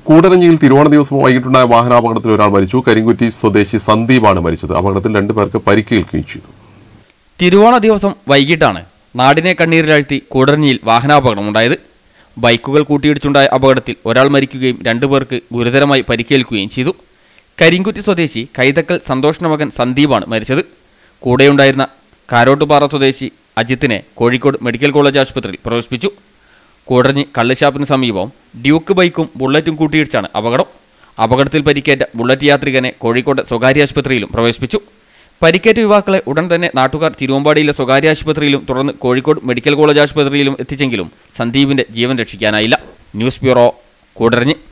കൂടരഞ്ഞിയിൽ തിരുവോണ ദിവസം വൈകിട്ടുണ്ടായ വാഹനാപകടത്തിൽ ഒരാൾ മരിച്ചു കരിങ്കുറ്റി സ്വദേശി സന്ദീപാണ് മരിച്ചത് അപകടത്തിൽ രണ്ടുപേർക്ക് പരിക്കേൽക്കുകയും ചെയ്തു തിരുവോണ ദിവസം വൈകിട്ടാണ് നാടിനെ കണ്ണീരിലാഴ്ത്തി കൂടരഞ്ഞിയിൽ വാഹനാപകടമുണ്ടായത് ബൈക്കുകൾ കൂട്ടിയിടിച്ചുണ്ടായ അപകടത്തിൽ ഒരാൾ മരിക്കുകയും രണ്ടു പേർക്ക് ഗുരുതരമായി പരിക്കേൽക്കുകയും ചെയ്തു കരിങ്കുറ്റി സ്വദേശി കൈതക്കൽ സന്തോഷിന്റെ മകൻ സന്ദീപാണ് മരിച്ചത് കൂടെയുണ്ടായിരുന്ന കാരോട്ടുപാറ സ്വദേശി അജിത്തിനെ കോഴിക്കോട് മെഡിക്കൽ കോളേജ് ആശുപത്രിയിൽ പ്രവേശിപ്പിച്ചു കൂടരഞ്ഞി കള്ളുഷാപ്പിന് സമീപം ഡ്യൂക്ക് ബൈക്കും ബുള്ളറ്റും കൂട്ടിയിടിച്ചാണ് അപകടം അപകടത്തിൽ പരിക്കേറ്റ ബുള്ളറ്റ് യാത്രികനെ കോഴിക്കോട് സ്വകാര്യ ആശുപത്രിയിലും പ്രവേശിപ്പിച്ചു പരിക്കേറ്റ യുവാക്കളെ ഉടൻ തന്നെ നാട്ടുകാർ തിരുവമ്പാടിയിലെ സ്വകാര്യ ആശുപത്രിയിലും തുടർന്ന് കോഴിക്കോട് മെഡിക്കൽ കോളേജ് ആശുപത്രിയിലും എത്തിച്ചെങ്കിലും സന്ദീപിന്റെ ജീവൻ രക്ഷിക്കാനായില്ല ന്യൂസ് ബ്യൂറോ കൂടരഞ്ഞി